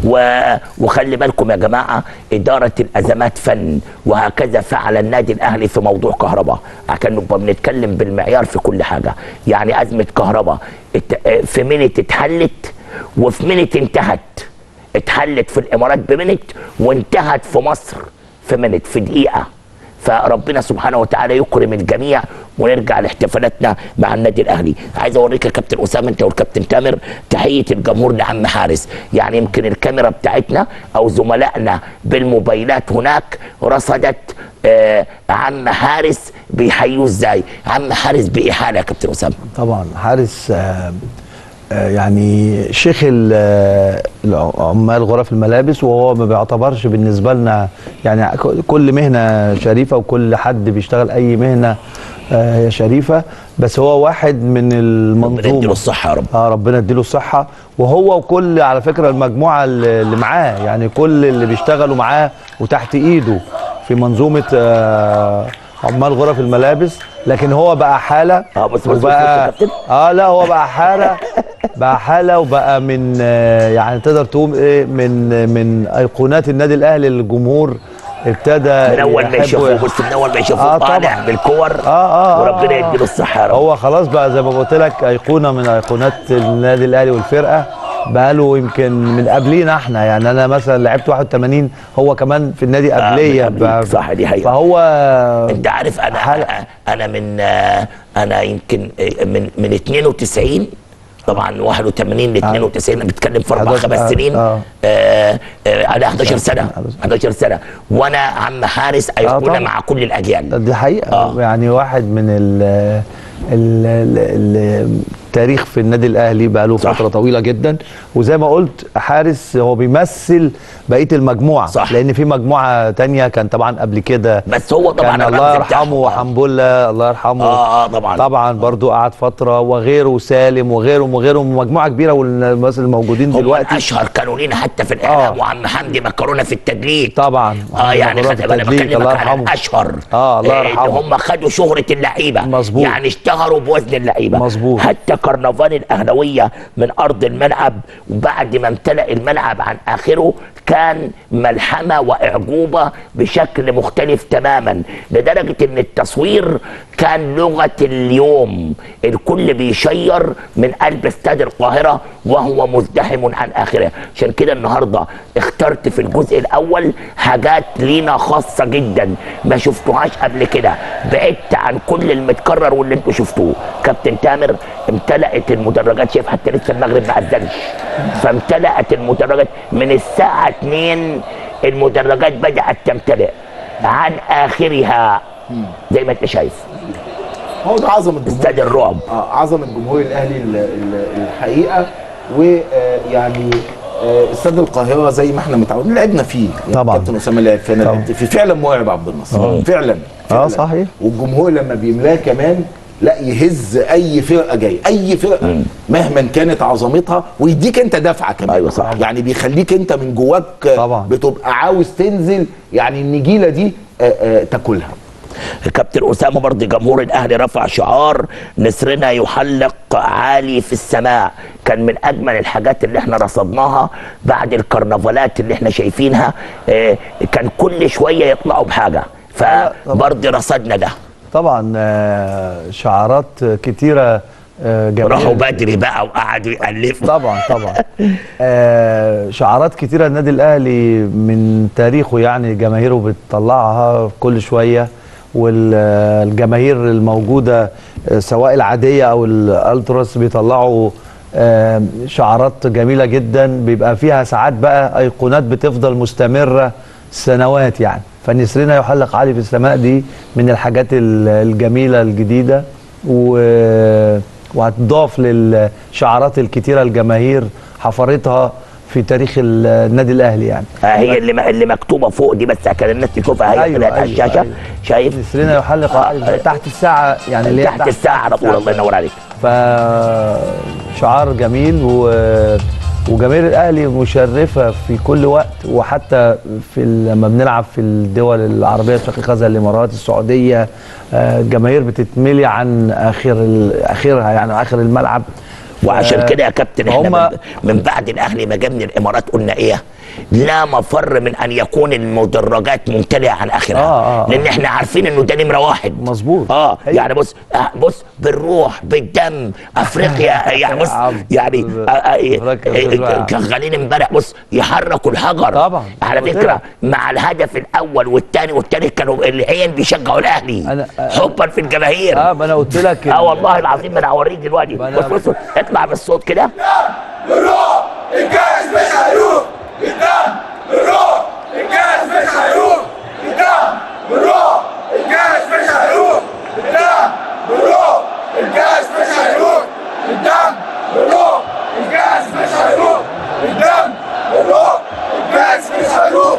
و... وخلي بالكم يا جماعه اداره الازمات فن وهكذا فعل النادي الاهلي في موضوع كهرباء عشان نبقى بنتكلم بالمعيار في كل حاجه يعني ازمه كهرباء ات... في منت اتحلت وفي منت انتهت اتحلت في الامارات بمنت وانتهت في مصر في منت في دقيقه فربنا سبحانه وتعالى يكرم الجميع ونرجع لاحتفالاتنا مع النادي الاهلي عايز اوريك يا كابتن اسامه انت والكابتن تامر تحيه الجمهور لعم حارس يعني يمكن الكاميرا بتاعتنا او زملائنا بالموبايلات هناك رصدت آه عم حارس بيحيوه ازاي عم حارس بايه حاله يا كابتن اسامه طبعا حارس آه آه، يعني شيخ ال- آه، العمال غرف الملابس وهو ما بيعتبرش بالنسبه لنا يعني ك- كل مهنه شريفه وكل حد بيشتغل اي مهنه آه، هي شريفه بس هو واحد من ربنا المنظومه يديله الصحه يا رب اه ربنا يديله الصحه وهو وكل على فكره المجموعه اللي اللي معاه يعني كل اللي بيشتغلوا معاه وتحت ايده في منظومه آه عمال غرف الملابس لكن هو بقى حاله اه بس بس- بس- وبقى بس يا كابتن. اه لا هو بقى حاله بقى حاله وبقى من آه يعني تقدر تقول ايه من من ايقونات النادي الاهلي اللي الجمهور ابتدى من اول ما يحبه يشوفوه بص من اول ما يشوفوه آه طالع طبعا. بالكور اه اه وربنا آه، آه. يديله الصحه يا رب هو خلاص بقى زي ما قلت لك ايقونه من ايقونات النادي الاهلي والفرقه بقى له يمكن من قبلينا احنا يعني انا مثلا لعبت 81 هو كمان في النادي قبليه من قبليك، صح، دي حقيقة. فهو انت عارف انا حلقة. انا من آه، انا يمكن آه، من من 92 طبعا 81 ل 92 انا بتكلم في اربع 11 خمس آه، سنين آه. آه، آه، على 11 سنه 11 سنه وانا عم حارس ايقونه طبعا. مع كل الاجيال دي حقيقه آه. يعني واحد من ال ال- ال- التاريخ في النادي الاهلي بقى له صح. فتره طويله جدا وزي ما قلت حارس هو بيمثل بقيه المجموعه صح. لان في مجموعه تانية كان طبعا قبل كده بس هو طبعا كان الرمز الله بتاعهم. يرحمه وحنبله الله يرحمه اه اه طبعا طبعا برضو قعد فتره وغيره وسالم وغيرهم وغيرهم مجموعه كبيره والناس الموجودين هم دلوقتي اشهر كانوا لينا حتى في الاعلام آه. وعم حمدي مكرونه في التدليك طبعا اه يعني مجرد خد انا التدليك، بكلمك الله على يرحمه الاشهر آه، الله اللي يرحمه. هم خدوا شهره اللعيبه مظبوط. يعني اشتهروا بوزن اللعيبه مظبوط. حتى كرنفال الاهلاويه من ارض الملعب وبعد ما امتلأ الملعب عن اخره كان ملحمه واعجوبه بشكل مختلف تماما لدرجه ان التصوير كان لغه اليوم الكل بيشير من قلب استاد القاهره وهو مزدحم عن اخره عشان كده النهارده اخترت في الجزء الاول حاجات لينا خاصه جدا ما شفتوهاش قبل كده بعدت عن كل المتكرر واللي انتوا شفتوه كابتن تامر امتلأت المدرجات شايف حتى لسه المغرب ما اذنش فامتلأت المدرجات من الساعه 2 المدرجات بدأت تمتلئ عن اخرها زي ما انت شايف هو ده عظمه الجمهور استاد الرعب اه عظمه جمهور الاهلي ال- ال- الحقيقه ويعني استاد القاهره زي ما احنا متعودين لعبنا فيه يعني طبعاً. كابتن اسامه لعب فيه انا طبعاً. لعبت فيه فعلا مرعب عبد الناصر فعلا اه فعلاً. صحيح والجمهور لما بيملاه كمان لا يهز اي فرقه جايه اي فرقه مهما كانت عظمتها ويديك انت دفعه كمان أيوة صح. يعني بيخليك انت من جواك طبعاً. بتبقى عاوز تنزل يعني النجيله دي آه، آه، تاكلها كابتن اسامه برضه جمهور الاهلي رفع شعار نسرنا يحلق عالي في السماء كان من اجمل الحاجات اللي احنا رصدناها بعد الكرنفالات اللي احنا شايفينها آه، كان كل شويه يطلعوا بحاجه فبرضه رصدنا ده طبعا آه، شعارات كتيره آه، جميله راحوا بدري بقى وقعدوا يالفوا طبعا طبعا آه شعارات كتيره النادي الاهلي من تاريخه يعني جماهيره بتطلعها كل شويه والجماهير الموجوده آه، سواء العاديه او الالتراس بيطلعوا آه، شعارات جميله جدا بيبقى فيها ساعات بقى ايقونات بتفضل مستمره سنوات يعني فنسرنا يحلق عالي في السماء دي من الحاجات ال- الجميله الجديده و وهتضاف للشعارات الكتيره الجماهير حفرتها في تاريخ ال- النادي الاهلي يعني آه، هي اللي اللي مكتوبه فوق دي بس عشان الناس تشوفها هي أيوة، طلعت على أيوة، الشاشه أيوة. شايف نسرنا يحلق عالي تحت الساعه يعني اللي هي تحت الساعه على طول الله ينور عليك فشعار جميل و وجماهير الاهلي مشرفه في كل وقت وحتى في ال- لما بنلعب في الدول العربيه الشقيقه زي الامارات السعوديه آه، الجماهير بتتملي عن اخر ال- اخرها يعني اخر الملعب وعشان كده يا كابتن احنا هم- من, من بعد الاهلي ما جه من الامارات قلنا ايه لا مفر من ان يكون المدرجات ممتلئه عن اخرها آه، آه، آه. لان احنا عارفين انه ده نمره واحد مظبوط. اه هي- يعني بص آه بص بالروح بالدم افريقيا يعني بص عم. يعني آه، آه، أفريقيا آه، بتزرع. شغالين امبارح بص يحركوا الحجر طبعا. على قلت فكره لك. مع الهدف الاول والثاني والثالث كانوا العين بيشجعوا الاهلي أنا- آه، حبا في الجماهير اه ما انا قلت لك اه والله العظيم ما انا هوريك دلوقتي ما أنا- بص بص اطلع بالصوت كده بالروح الكاس مش هيروح بالدم بالروح الكاس مش هيروح بالدم بالروح الكاس مش هيروح بالدم بالروح الكاس مش هيروح بالدم بالروح الكاس مش هيروح بالدم بالروح الكاس مش هيروح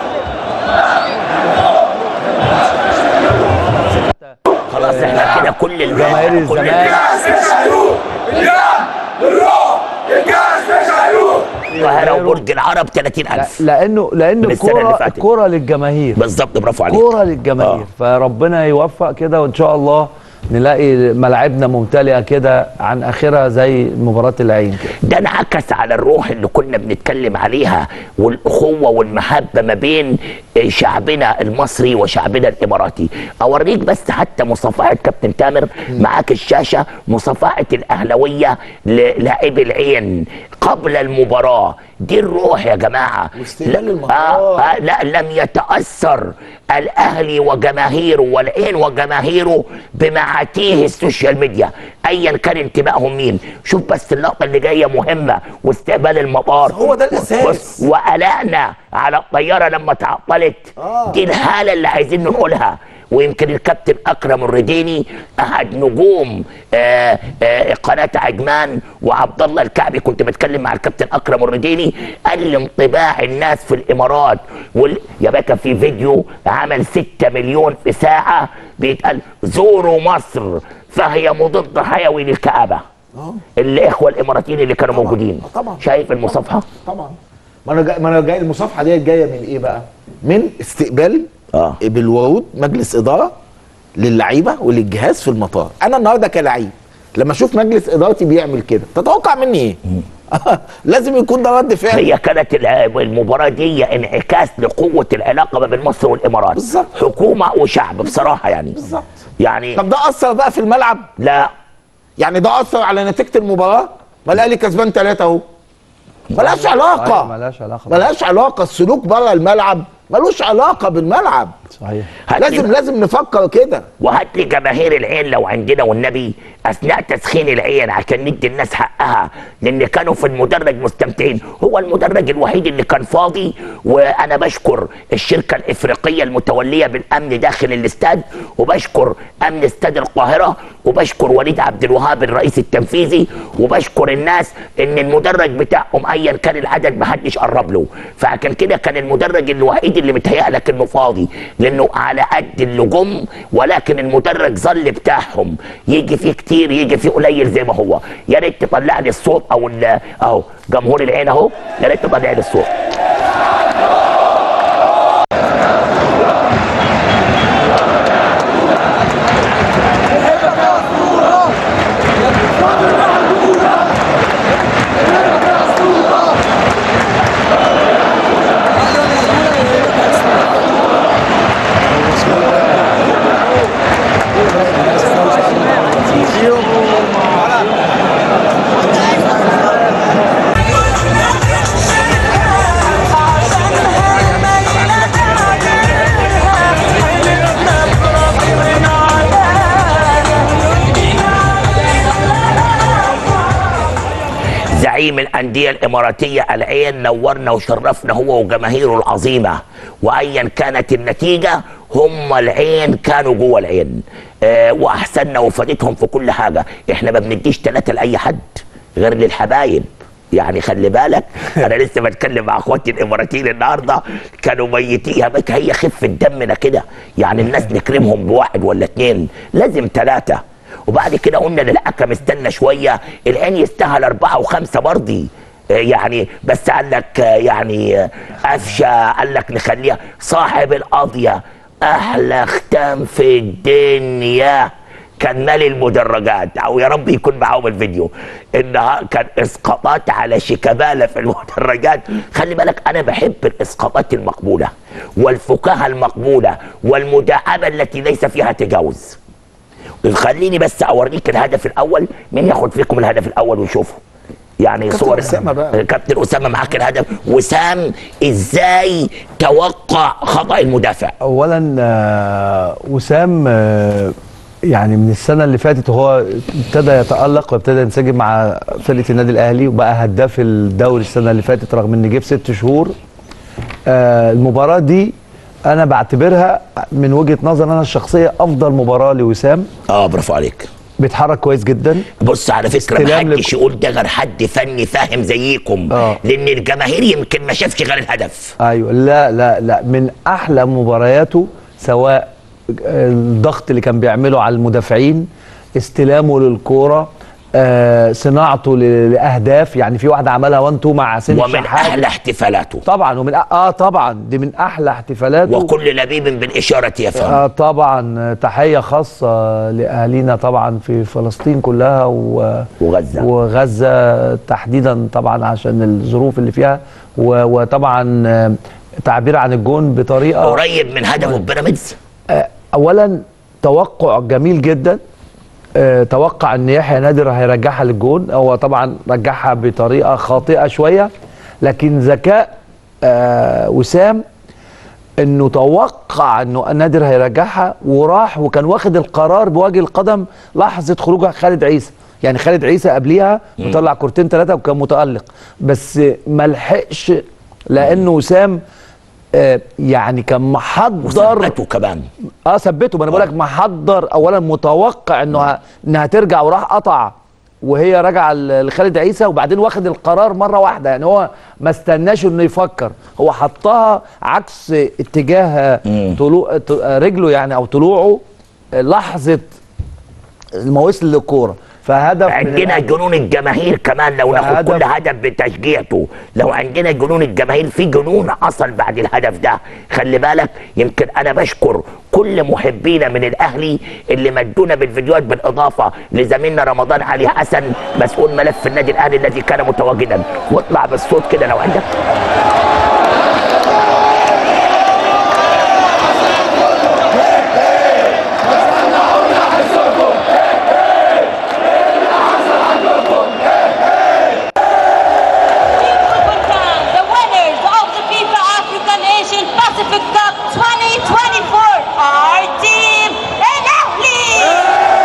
خلاص احنا كده كل ال- جماهير كل الزمالك. الكاس مش هيروح بالدم بالروح الكاس مش هيروح القاهره وبرج العرب 30000 لانه لان من السنة اللي الكوره فاتت. الكوره للجماهير بالظبط برافو عليك كوره للجماهير فربنا يوفق كده وان شاء الله نلاقي ملاعبنا ممتلئه كده عن اخرها زي مباراه العين كده ده انعكس على الروح اللي كنا بنتكلم عليها والاخوه والمحبه ما بين شعبنا المصري وشعبنا الاماراتي اوريك بس حتى مصافحه كابتن تامر معاك الشاشه مصافحه الاهلاويه للاعبي العين قبل المباراه دي الروح يا جماعه واستقبال لا, المطار. آه آه لا لم يتاثر الاهلي وجماهيره والعين وجماهيره بمعاتيه السوشيال ميديا ايا كان انتمائهم مين شوف بس اللقطه اللي جايه مهمه واستقبال المطار هو ده الأساس. بص، وقلقنا على الطياره لما تعطلت آه. دي الحاله اللي عايزين نقولها ويمكن الكابتن اكرم الرديني احد نجوم آه آه قناه عجمان وعبد الله الكعبي كنت بتكلم مع الكابتن اكرم الرديني قال لي انطباع الناس في الامارات وال... يا باشا في فيديو عمل 6 مليون في ساعه بيتقال زوروا مصر فهي مضاد حيوي للكآبه اه الاخوه الاماراتيين اللي كانوا موجودين طبعا. شايف المصافحه طبعا ما انا جاي ما انا جاي المصافحه ديت جايه من ايه بقى؟ من استقبال آه. بالورود مجلس اداره للعيبه وللجهاز في المطار انا النهارده كلعيب لما اشوف مجلس ادارتي بيعمل كده تتوقع مني ايه؟ لازم يكون ده رد فعل هي كانت الع- المباراة دي انعكاس لقوة العلاقة ما بين مصر والإمارات بالظبط. حكومة وشعب بصراحة يعني بالظبط يعني طب ده اثر بقى في الملعب لا يعني ده اثر على نتيجه المباراه ما الاهلي كسبان ثلاثه اهو ملهاش علاقه أيوة، ملهاش علاقة. ملهاش علاقه السلوك بره الملعب ملوش علاقه بالملعب صحيح هات لازم لي لازم نفكر كده وهات لي جماهير العين لو عندنا والنبي اثناء تسخين العين عشان ندي الناس حقها لان كانوا في المدرج مستمتعين هو المدرج الوحيد اللي كان فاضي وانا بشكر الشركه الافريقيه المتوليه بالامن داخل الاستاد وبشكر امن استاد القاهره وبشكر وليد عبد الوهاب الرئيس التنفيذي وبشكر الناس ان المدرج بتاعهم ايا كان العدد محدش قرب له فعشان كده كان المدرج الوحيد اللي متهيأ لك انه فاضي لانه على قد اللجوم ولكن المدرج ظل بتاعهم يجي فيه كتير يجي فيه قليل زي ما هو يا ريت تطلع لي الصوت او ال- اهو جمهور العين اهو يا ريت تطلع لي الصوت زعيم الأندية الإماراتية العين نورنا وشرفنا هو وجماهيره العظيمة وأيا كانت النتيجة هم العين كانوا جوه العين آه وأحسننا وفادتهم في كل حاجة إحنا ما بنديش ثلاثة لأي حد غير للحبايب يعني خلي بالك انا لسه بتكلم مع اخواتي الاماراتيين النهارده كانوا ميتين يا بك هي خفه دمنا كده يعني الناس نكرمهم بواحد ولا اتنين لازم ثلاثه وبعد كده قلنا للحكم استنى شويه العين يستاهل اربعه وخمسه برضي آه، يعني بس قال لك آه، يعني آه، قفشه قال لك نخليها صاحب القضيه احلى ختام في الدنيا كان مالي المدرجات او يا رب يكون معاهم الفيديو انها كان اسقاطات على شيكابالا في المدرجات خلي بالك انا بحب الاسقاطات المقبوله والفكاهه المقبوله والمداعبه التي ليس فيها تجاوز خليني بس اوريك الهدف الاول مين ياخد فيكم الهدف الاول ويشوفه يعني كابتن صور أسامة بقى. كابتن اسامه معاك الهدف وسام ازاي توقع خطا المدافع اولا آه، وسام آه، يعني من السنه اللي فاتت وهو ابتدى يتالق وابتدى ينسجم مع فرقه النادي الاهلي وبقى هداف الدوري السنه اللي فاتت رغم ان جه في ست شهور آه، المباراه دي انا بعتبرها من وجهه نظر انا الشخصيه افضل مباراه لوسام اه برافو عليك بيتحرك كويس جدا بص على فكره ما استلام حدش يقول ده غير حد فني فاهم زيكم آه. لان الجماهير يمكن ما شافش غير الهدف ايوه لا لا لا من احلى مبارياته سواء الضغط اللي كان بيعمله على المدافعين استلامه للكوره آه صناعته ل- لاهداف يعني في واحده عملها 1 2 مع سن ومن شحات. احلى احتفالاته طبعا ومن أ- اه طبعا دي من احلى احتفالاته وكل لبيب بالاشاره يفهم آه طبعا آه، تحيه خاصه لاهالينا طبعا في فلسطين كلها و وغزة. وغزه تحديدا طبعا عشان الظروف اللي فيها و- وطبعا آه، تعبير عن الجون بطريقه قريب من هدفه بيراميدز آه، اولا توقع جميل جدا آه، توقع ان يحيى نادر هيرجعها للجون هو طبعا رجعها بطريقه خاطئه شويه لكن ذكاء آه، وسام انه توقع انه نادر هيرجعها وراح وكان واخد القرار بوجه القدم لحظه خروج خالد عيسى يعني خالد عيسى قبليها مطلع كورتين ثلاثه وكان متالق بس ما لحقش لانه وسام آه، يعني كان محضر وثبته كمان اه ثبته ما انا بقول لك محضر اولا متوقع انه ه- انها ترجع وراح قطع وهي راجعه ل- لخالد عيسى وبعدين واخد القرار مره واحده يعني هو ما استناش انه يفكر هو حطها عكس اتجاه طلوع ط- رجله يعني او طلوعه لحظه ما وصل للكوره فهدف من عندنا الأهلي. جنون الجماهير كمان لو ناخد فهدف- كل هدف بتشجيعته لو عندنا جنون الجماهير في جنون حصل بعد الهدف ده خلي بالك يمكن انا بشكر كل محبينا من الاهلي اللي مدونا بالفيديوهات بالاضافه لزميلنا رمضان علي حسن مسؤول ملف النادي الاهلي الذي كان متواجدا واطلع بالصوت كده لو عندك the winners of the FIFA African Asian Pacific Cup 2024 are Team الأهلي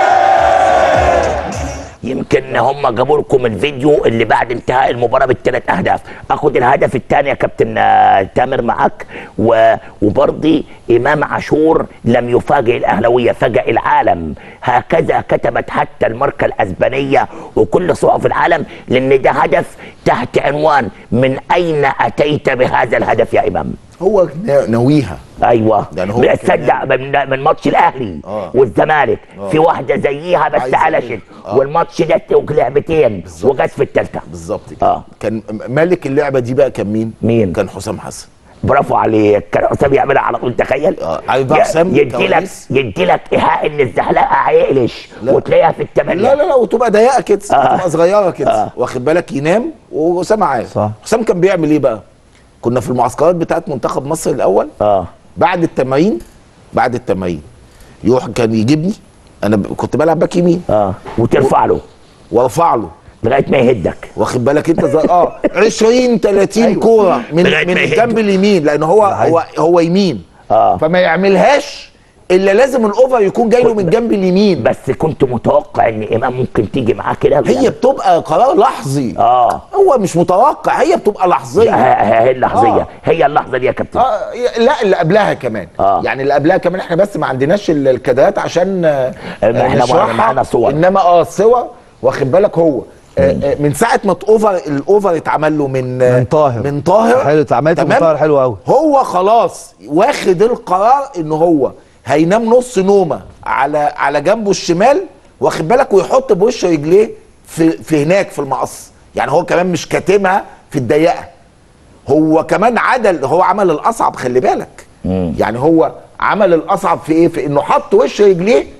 يمكن هم جابوا لكم الفيديو اللي بعد انتهاء المباراه بالثلاث اهداف اخد الهدف الثاني يا كابتن آه، تامر معاك و- وبرضي امام عاشور لم يفاجئ الاهلاويه فاجئ العالم هكذا كتبت حتى الماركه الاسبانيه وكل صحف العالم لان ده هدف تحت عنوان من اين اتيت بهذا الهدف يا امام هو نا- ناويها ايوه يعني هو تصدق كمان- من, من ماتش الاهلي آه. والزمالك آه. في واحده زيها بس عايز علشت أقول. آه. والماتش ده توج لعبتين بالظبط. وجت في الثالثه بالظبط كده آه. كان مالك اللعبه دي بقى كان مين؟ مين؟ كان حسام حسن برافو عليك كان حسام يعملها على طول تخيل آه، عارف بقى حسام يدي لك كواليس؟ يدي لك ايحاء ان الزحلقه هيقلش لا. وتلاقيها في الثمانيه لا لا لا وتبقى ضيقه كده آه. تبقى صغيره كده آه. واخد بالك ينام واسامه عارف صح. حسام كان بيعمل ايه بقى؟ كنا في المعسكرات بتاعت منتخب مصر الاول اه بعد التمارين بعد التمارين يروح كان يجيبني انا ب- كنت بلعب باك يمين اه وترفع له وارفع له لغايه ما يهدك واخد بالك انت زي اه 20 30 أيوة. كوره من لغاية من ما يهدوا. الجنب اليمين لان هو هو هو يمين آه. فما يعملهاش الا لازم الاوفر يكون جاي له من الجنب اليمين بس كنت متوقع ان امام ممكن تيجي معاه كده هي بتبقى قرار لحظي اه هو مش متوقع هي بتبقى لحظيه هي اللحظيه آه. هي اللحظه دي يا كابتن اه لا اللي قبلها كمان آه. يعني اللي قبلها كمان احنا بس ما عندناش ال- الكادرات عشان آه، ما احنا نشرحها. معانا صور. انما اه صور واخد بالك هو آه، آه، من ساعه ما اوفر الاوفر اتعمل له من آه، من طاهر. من طاهر حلو، اتعملت من تمام؟ طاهر حلوة أوي. هو خلاص واخد القرار ان هو هينام نص نومه على على جنبه الشمال واخد بالك ويحط بوش رجليه في في هناك في المقص يعني هو كمان مش كاتمها في الضيقه هو كمان عدل هو عمل الاصعب خلي بالك يعني هو عمل الاصعب في ايه في انه حط وش رجليه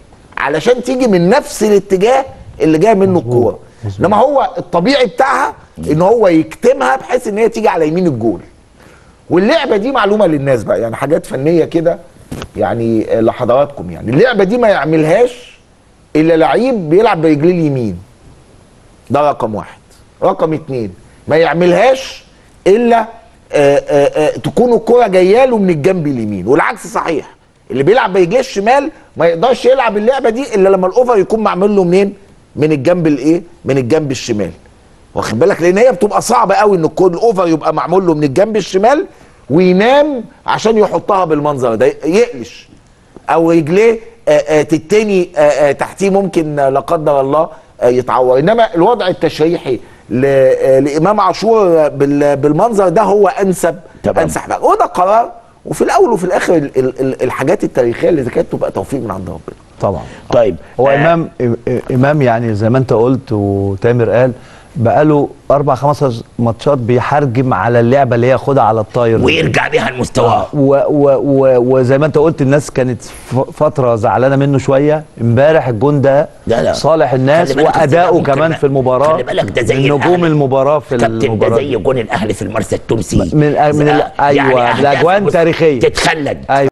علشان تيجي من نفس الاتجاه اللي جايه منه الكوره انما هو الطبيعي بتاعها ان هو يكتمها بحيث ان هي تيجي على يمين الجول واللعبه دي معلومه للناس بقى يعني حاجات فنيه كده يعني لحضراتكم يعني اللعبه دي ما يعملهاش الا لعيب بيلعب برجليه اليمين ده رقم واحد رقم اتنين ما يعملهاش الا آآ آآ تكون الكرة جايه له من الجنب اليمين والعكس صحيح اللي بيلعب برجليه الشمال ما يقدرش يلعب اللعبه دي الا لما الاوفر يكون معمول له منين من الجنب الايه من الجنب الشمال واخد بالك لان هي بتبقى صعبه قوي ان الكل الاوفر يبقى معمول له من الجنب الشمال وينام عشان يحطها بالمنظر ده يقلش او رجليه آه، آه، تتني آه، آه، تحتيه ممكن آه، لا قدر الله آه، يتعور انما الوضع التشريحي ل- آه، لامام عاشور آه، بال- بالمنظر ده هو انسب تمام. انسب حاجه وده قرار وفي الاول وفي الاخر ال- ال- ال- الحاجات التاريخيه اللي كانت تبقى توفيق من عند ربنا طبعا طيب هو آه، امام إ- امام يعني زي ما انت قلت وتامر قال بقاله اربع خمس ماتشات بيحرجم على اللعبه اللي هي ياخدها على الطاير دي. ويرجع بيها لمستواه و و و وزي ما انت قلت الناس كانت ف- فتره زعلانه منه شويه امبارح الجون ده لا لا. صالح الناس خلي بالك واداؤه الزمالك كمان ممكن- في المباراه خلي بالك ده زي من نجوم الأهلي. المباراه في كابتن ده المباراه زي دي. جون الاهلي في المرسى التونسي من- من ال- آه، أيوة، أهداف الأجوان بص- تاريخية. تتخلد أيوة.